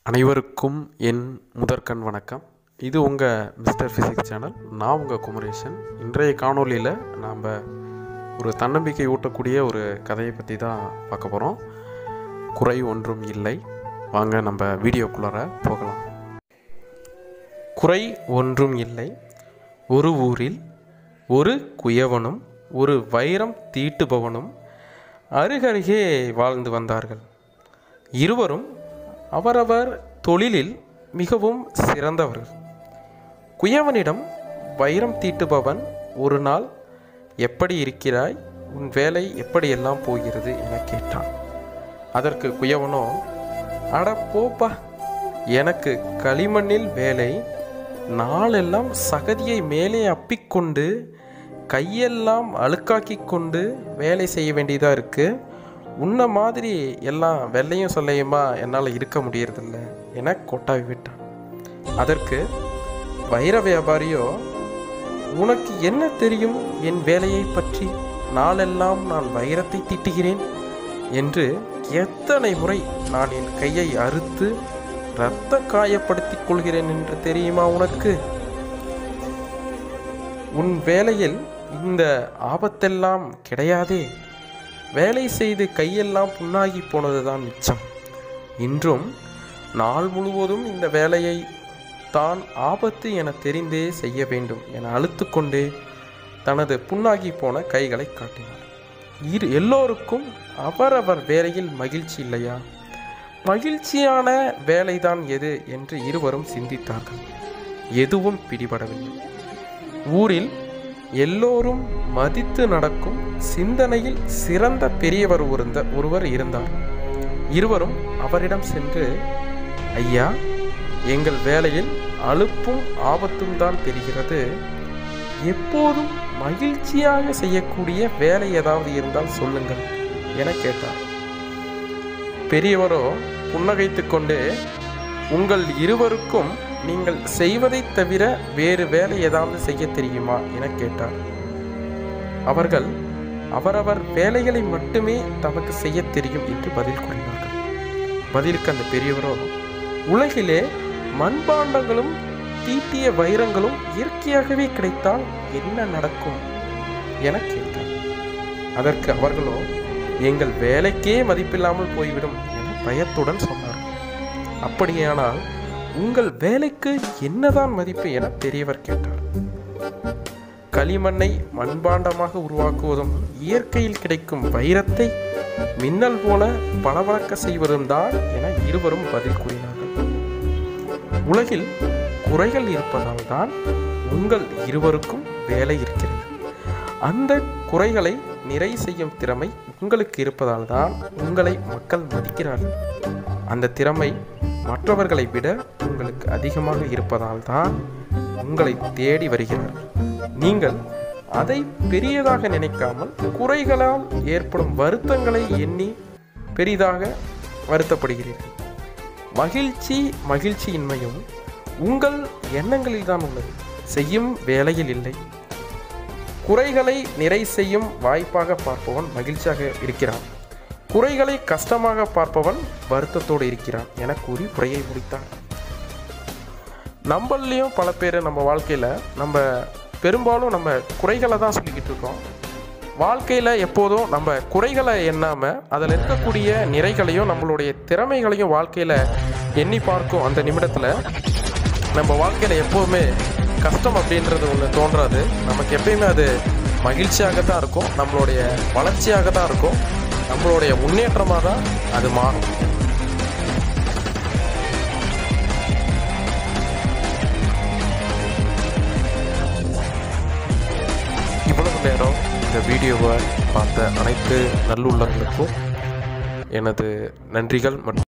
அனைவருக்கும் என் முதற்கண் வணக்கம் இது உங்கள் மிஸ்டர் ஃபிசிக்ஸ் சேனல் நான் உங்கள் குமரேசன் இன்றைய காணொளியில் நாம் ஒரு தன்னம்பிக்கை ஊட்டக்கூடிய ஒரு கதையை பற்றி தான் பார்க்க போகிறோம் குறை ஒன்றும் இல்லை வாங்க நம்ம வீடியோக்குள்ளார போகலாம் குறை ஒன்றும் இல்லை ஒரு ஊரில் ஒரு குயவனும் ஒரு வைரம் தீட்டுபவனும் அருகருகே வாழ்ந்து வந்தார்கள் இருவரும் அவரவர் தொழிலில் மிகவும் சிறந்தவர்கள் குயவனிடம் வைரம் தீட்டுபவன் ஒரு நாள் எப்படி இருக்கிறாய் உன் வேலை எப்படியெல்லாம் போகிறது என கேட்டான் அதற்கு குயவனோ அட போப்பா எனக்கு களிமண்ணில் வேலை நாளெல்லாம் சகதியை மேலே அப்பிக்கொண்டு கையெல்லாம் அழுக்காக்கி கொண்டு வேலை செய்ய வேண்டியதாக இருக்குது உன்ன மாதிரி எல்லாம் வெள்ளையும் சொல்லையுமா என்னால் இருக்க முடியறதில்ல என கொட்டாவி விட்டான் அதற்கு வைர வியாபாரியோ உனக்கு என்ன தெரியும் என் வேலையை பற்றி நாளெல்லாம் நான் வைரத்தை தீட்டுகிறேன் என்று எத்தனை முறை நான் என் கையை அறுத்து இரத்த காயப்படுத்திக் கொள்கிறேன் என்று தெரியுமா உனக்கு உன் வேலையில் இந்த ஆபத்தெல்லாம் கிடையாதே வேலை செய்து கையெல்லாம் புண்ணாகி போனதுதான் மிச்சம் இன்றும் நாள் முழுவதும் இந்த வேலையை தான் ஆபத்து என தெரிந்தே செய்ய வேண்டும் என அழுத்துக்கொண்டே தனது புண்ணாகி போன கைகளை காட்டினார் இரு எல்லோருக்கும் அவரவர் வேலையில் மகிழ்ச்சி இல்லையா மகிழ்ச்சியான வேலைதான் எது என்று இருவரும் சிந்தித்தார்கள் எதுவும் பிடிபடவில்லை ஊரில் எல்லோரும் மதித்து நடக்கும் சிந்தனையில் சிறந்த பெரியவர் ஒருந்த ஒருவர் இருந்தார் இருவரும் அவரிடம் சென்று ஐயா எங்கள் வேலையில் அலுப்பும் ஆபத்தும் தான் தெரிகிறது எப்போதும் மகிழ்ச்சியாக செய்யக்கூடிய வேலை ஏதாவது இருந்தால் சொல்லுங்கள் என கேட்டார் பெரியவரோ புன்னகைத்துக் கொண்டு உங்கள் இருவருக்கும் நீங்கள் செய்வதைத் தவிர வேறு வேலை ஏதாவது செய்ய தெரியுமா என கேட்டார் அவர்கள் அவரவர் வேலைகளை மட்டுமே தமக்கு செய்ய தெரியும் என்று பதில் கூறினார்கள் பதிலுக்கு அந்த பெரியவரோ உலகிலே மண்பாண்டங்களும் தீட்டிய வைரங்களும் இயற்கையாகவே கிடைத்தால் என்ன நடக்கும் என கேட்டார் அதற்கு அவர்களோ எங்கள் வேலைக்கே மதிப்பில்லாமல் போய்விடும் என பயத்துடன் சொன்னார்கள் அப்படியானால் உங்கள் வேலைக்கு என்னதான் மதிப்பு என பெரியவர் கேட்டார் களிமண்ணை மண்பாண்டமாக உருவாக்குவதும் இயற்கையில் கிடைக்கும் வைரத்தை மின்னல் போல பளபளக்க செய்வதும் தான் என இருவரும் பதில் கூறினார்கள் உலகில் குறைகள் இருப்பதால் தான் உங்கள் இருவருக்கும் வேலை இருக்கிறது அந்த குறைகளை நிறை செய்யும் திறமை உங்களுக்கு இருப்பதால் தான் உங்களை மக்கள் மதிக்கிறார்கள் அந்த திறமை மற்றவர்களை விட உங்களுக்கு அதிகமாக இருப்பதால் தான் உங்களை தேடி வருகிறார்கள் நீங்கள் அதை பெரியதாக நினைக்காமல் குறைகளால் ஏற்படும் வருத்தங்களை எண்ணி பெரிதாக வருத்தப்படுகிறீர்கள் மகிழ்ச்சி மகிழ்ச்சியின்மையும் உங்கள் எண்ணங்களில் தான் உள்ளது செய்யும் வேலையில் இல்லை குறைகளை நிறை செய்யும் வாய்ப்பாக பார்ப்பவன் மகிழ்ச்சியாக இருக்கிறான் குறைகளை கஷ்டமாக பார்ப்பவன் வருத்தத்தோடு இருக்கிறான் என கூறி உரையை முடித்தான் நம்மளையும் பல பேர் நம்ம வாழ்க்கையில் நம்ம பெரும்பாலும் நம்ம குறைகளை தான் சொல்லிக்கிட்டு இருக்கோம் வாழ்க்கையில் எப்போதும் நம்ம குறைகளை எண்ணாமல் அதில் இருக்கக்கூடிய நிறைகளையும் நம்மளுடைய திறமைகளையும் வாழ்க்கையில் எண்ணி பார்க்கும் அந்த நிமிடத்தில் நம்ம வாழ்க்கையில் எப்போதுமே கஷ்டம் அப்படின்றது ஒன்று தோன்றாது நமக்கு எப்பயுமே அது மகிழ்ச்சியாக தான் இருக்கும் நம்மளுடைய வளர்ச்சியாக தான் இருக்கும் நம்மளுடைய முன்னேற்றமாக தான் அது மாறும் இவ்வளவு நேரம் இந்த வீடியோவை பார்த்த அனைத்து நல்லுள்ளங்களுக்கும் எனது நன்றிகள் மற்றும்